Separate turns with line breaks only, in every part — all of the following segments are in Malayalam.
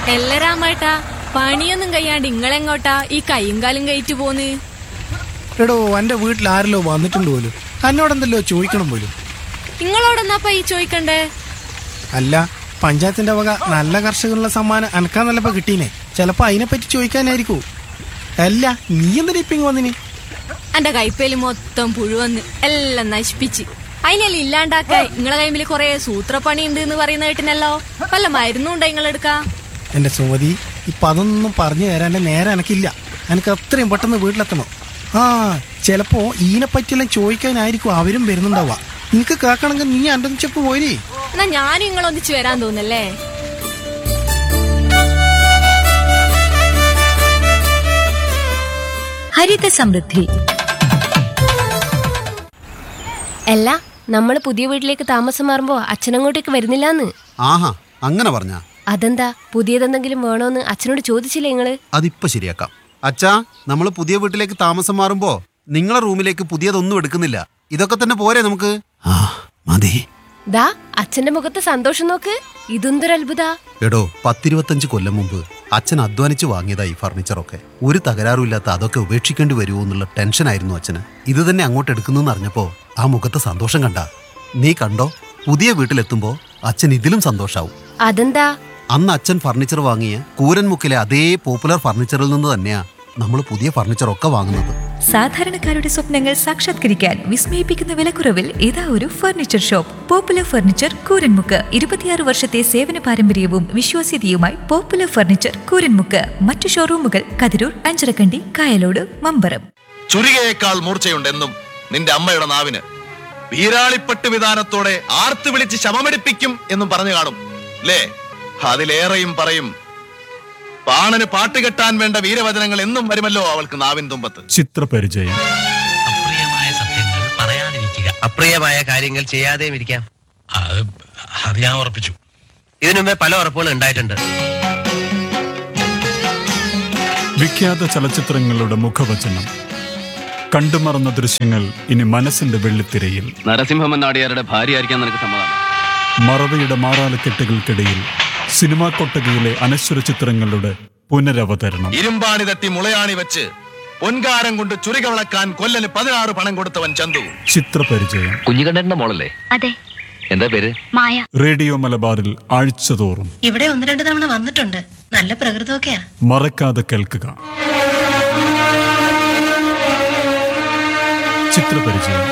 എല്ല രാമേട്ടാ പണിയൊന്നും കഴിയാണ്ട് ഇങ്ങളെങ്ങോട്ടാ ഈ കൈയും കാലും കയറ്റു പോന്ന്
എടോ എന്റെ വീട്ടിൽ ആരല്ലോ വന്നിട്ടുണ്ട് പോലും എന്നോടെന്തല്ലോ ചോദിക്കണം പോലും
ഇങ്ങളോടെന്നാപ്പ ഈ ചോദിക്കണ്ടേ
അല്ല പഞ്ചായത്തിന്റെ വക നല്ല കർഷകനുള്ള സമ്മാനം അനക്കാ നല്ലപ്പോ കിട്ടീനെ ചിലപ്പോ അതിനെപ്പറ്റി ചോദിക്കാനായിരിക്കൂ അല്ല നീ എന്തിനാ ഇപ്പൊ ഇങ്ങ് വന്നിനി
എന്റെ കൈപ്പേല് മൊത്തം പുഴുവന്ന് എല്ലാം നശിപ്പിച്ച് അതിനെല്ലാം ഇല്ലാണ്ടാക്കാൻ ഇങ്ങളെ കൈമില് കൊറേ സൂത്രപ്പണി ഉണ്ട് എന്ന് പറയുന്ന കേട്ടിനല്ലോ വല്ല മരുന്നുണ്ടോ ഇങ്ങളെടുക്കാ
എന്റെ സുമതി ഇപ്പൊ അതൊന്നും പറഞ്ഞു തരാൻ നേരെ എനക്കില്ല എനിക്ക് അത്രയും പെട്ടെന്ന് വീട്ടിലെത്തണം ആ ചിലപ്പോ ഇതിനെപ്പറ്റിയെല്ലാം ചോദിക്കാനായിരിക്കും അവരും വരുന്നുണ്ടാവുക നിനക്ക് കേൾക്കണമെങ്കിൽ നീ എൻ്റെ ചെപ്പ് പോരി
എന്നാ ഞാനും ഇങ്ങളൊന്നിച്ച് വരാൻ തോന്നല്ലേ
ഹരിത സമൃദ്ധി
അല്ല നമ്മൾ പുതിയ വീട്ടിലേക്ക് താമസം മാറുമ്പോ അച്ഛനങ്ങോട്ടേക്ക് വരുന്നില്ലാന്ന്
ആഹാ അങ്ങനെ പറഞ്ഞാ
അതെന്താ പുതിയതെന്തെങ്കിലും വേണോന്ന് അച്ഛനോട് ചോദിച്ചില്ലേ നിങ്ങള്
അതിപ്പോ ശരിയാക്കാം അച്ഛാ നമ്മൾ പുതിയ വീട്ടിലേക്ക് താമസം മാറുമ്പോ നിങ്ങളെ റൂമിലേക്ക് പുതിയതൊന്നും എടുക്കുന്നില്ല ഇതൊക്കെ തന്നെ പോരെ നമുക്ക് ആ മതി
ദാ അച്ഛന്റെ മുഖത്ത് സന്തോഷം നോക്ക് ഇതെന്തൊരു അത്ഭുത
എടോ പത്തിരുപത്തഞ്ച് കൊല്ലം മുമ്പ് അച്ഛൻ അധ്വാനിച്ച് വാങ്ങിയതാ ഈ ഫർണിച്ചറൊക്കെ ഒരു തകരാറുമില്ലാത്ത അതൊക്കെ ഉപേക്ഷിക്കേണ്ടി വരുമോ എന്നുള്ള ടെൻഷനായിരുന്നു അച്ഛന് ഇത് തന്നെ അങ്ങോട്ട് എടുക്കുന്നെന്ന് അറിഞ്ഞപ്പോ ആ മുഖത്തെ സന്തോഷം കണ്ട നീ കണ്ടോ പുതിയ വീട്ടിലെത്തുമ്പോ അച്ഛൻ ഇതിലും സന്തോഷാവും
അതെന്താ
അന്ന് അച്ഛൻ ഫർണിച്ചർ വാങ്ങിയ കൂരൻമുക്കിലെ അതേ പോപ്പുലർ ഫർണിച്ചറിൽ നിന്ന് തന്നെയാ നമ്മൾ പുതിയ ഫർണിച്ചറൊക്കെ വാങ്ങുന്നത്
സാധാരണക്കാരുടെ സ്വപ്നങ്ങൾ സാക്ഷാത്കരിക്കാൻ വിസ്മയിപ്പിക്കുന്ന വിലക്കുറവിൽ ഇതാ ഒരു furniture shop popular furniture Kooranmukku ഇരുപത്തിയാറ് വർഷത്തെ സേവന പാരമ്പര്യവും വിശ്വാസ്യതയുമായി പോപ്പുലർ ഫർണിച്ചർ കൂരൻമുക്ക് മറ്റു ഷോറൂമുകൾ കതിരൂർ അഞ്ചരക്കണ്ടി കായലോട് മമ്പറം
ചുരികയേക്കാൾ മൂർച്ചയുണ്ടെന്നും നിന്റെ അമ്മയുടെ നാവിന് വീരാളിപ്പട്ട് വിധാനത്തോടെ ആർത്ത് വിളിച്ച് ശമമെടുപ്പിക്കും എന്നും പറഞ്ഞു കാണും അല്ലേ അതിലേറെയും പറയും പാണന് പാട്ട് കെട്ടാൻ വേണ്ട വീരവചനങ്ങൾ എന്നും വരുമല്ലോ അവൾക്ക് നാവിൻ തുമ്പത്ത്
ചിത്രപരിചയം
അപ്രിയമായ സത്യങ്ങൾ പറയാതിരിക്കുക
അപ്രിയമായ കാര്യങ്ങൾ ചെയ്യാതെയും ഇരിക്കാം
അത് അത് ഞാൻ ഉറപ്പിച്ചു
ഇതിനു മുമ്പേ പല ഉറപ്പുകളും ഉണ്ടായിട്ടുണ്ട്
വിഖ്യാത ചലച്ചിത്രങ്ങളുടെ മുഖവചനം കണ്ടുമറന്ന ദൃശ്യങ്ങൾ ഇനി മനസ്സിന്റെ വെള്ളിത്തിരയിൽ
നരസിംഹമൻ നാടിയാരുടെ ഭാര്യയായിരിക്കാൻ നിനക്ക് സമ്മതമാണ്
മറവിയുടെ മാറാലക്കെട്ടുകൾക്കിടയിൽ സിനിമാ കൊട്ടകയിലെ അനശ്വര ചിത്രങ്ങളുടെ പുനരവതരണം
ഇരുമ്പാണി തട്ടി മുളയാണി വെച്ച് പൊൻകാരം കൊണ്ട് ചുരിക വിളക്കാൻ കൊല്ലന് പതിനാറ് പണം കൊടുത്തവൻ ചന്തു
ചിത്രപരിചയം
കുഞ്ഞിക്കണ്ണന്റെ മോളല്ലേ
അതെ
എന്താ പേര്
മായ
റേഡിയോ മലബാറിൽ ആഴ്ചതോറും
ഇവിടെ ഒന്ന് രണ്ട് തവണ വന്നിട്ടുണ്ട് നല്ല പ്രകൃതമൊക്കെയാ
മറക്കാതെ കേൾക്കുക ചിത്രപരിചയം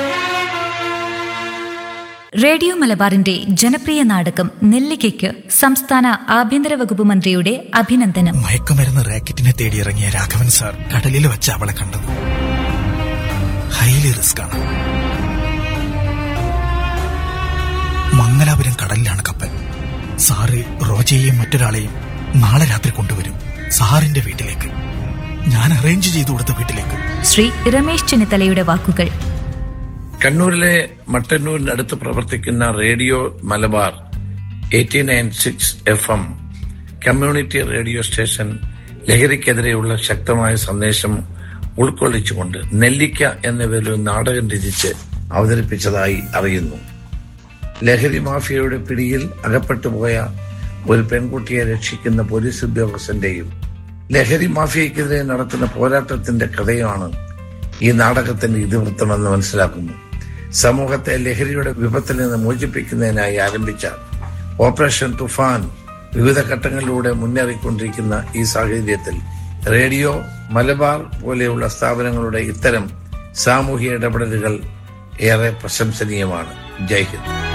റേഡിയോ മലബാറിന്റെ ജനപ്രിയ നാടകം നെല്ലിക്കയ്ക്ക് സംസ്ഥാന ആഭ്യന്തര വകുപ്പ് മന്ത്രിയുടെ അഭിനന്ദനം
മയക്കുമരുന്ന് റാക്കറ്റിനെ തേടി ഇറങ്ങിയ രാഘവൻ സാർ കടലിൽ വെച്ച് അവളെ കണ്ടത് ഹൈലി റിസ്ക് ആണ് മംഗലാപുരം കടലിലാണ് കപ്പൽ സാറ് റോജയെയും മറ്റൊരാളെയും നാളെ രാത്രി കൊണ്ടുവരും സാറിന്റെ വീട്ടിലേക്ക് ഞാൻ അറേഞ്ച് ചെയ്തു കൊടുത്ത വീട്ടിലേക്ക്
ശ്രീ രമേശ് ചെന്നിത്തലയുടെ വാക്കുകൾ
കണ്ണൂരിലെ മട്ടന്നൂരിനടുത്ത് പ്രവർത്തിക്കുന്ന radio Malabar eighty nine six F M community radio station ലഹരിക്കെതിരെയുള്ള ശക്തമായ സന്ദേശം ഉൾക്കൊള്ളിച്ചുകൊണ്ട് നെല്ലിക്ക എന്ന പേരിൽ ഒരു നാടകം രചിച്ച് അവതരിപ്പിച്ചതായി അറിയുന്നു ലഹരി മാഫിയയുടെ പിടിയിൽ അകപ്പെട്ടുപോയ ഒരു പെൺകുട്ടിയെ രക്ഷിക്കുന്ന പോലീസ് ഉദ്യോഗസ്ഥന്റെയും ലഹരി മാഫിയക്കെതിരെ നടത്തുന്ന പോരാട്ടത്തിന്റെ കഥയാണ് ഈ നാടകത്തിന്റെ ഇതിവൃത്തമെന്ന് മനസ്സിലാക്കുന്നു സമൂഹത്തെ ലഹരിയുടെ വിപത്തിൽ നിന്ന് മോചിപ്പിക്കുന്നതിനായി ആരംഭിച്ച ഓപ്പറേഷൻ തുഫാൻ വിവിധ ഘട്ടങ്ങളിലൂടെ മുന്നേറിക്കൊണ്ടിരിക്കുന്ന ഈ സാഹചര്യത്തിൽ റേഡിയോ മലബാർ പോലെയുള്ള സ്ഥാപനങ്ങളുടെ ഇത്തരം സാമൂഹിക ഇടപെടലുകൾ ഏറെ പ്രശംസനീയമാണ് ജയ് ഹിന്ദ്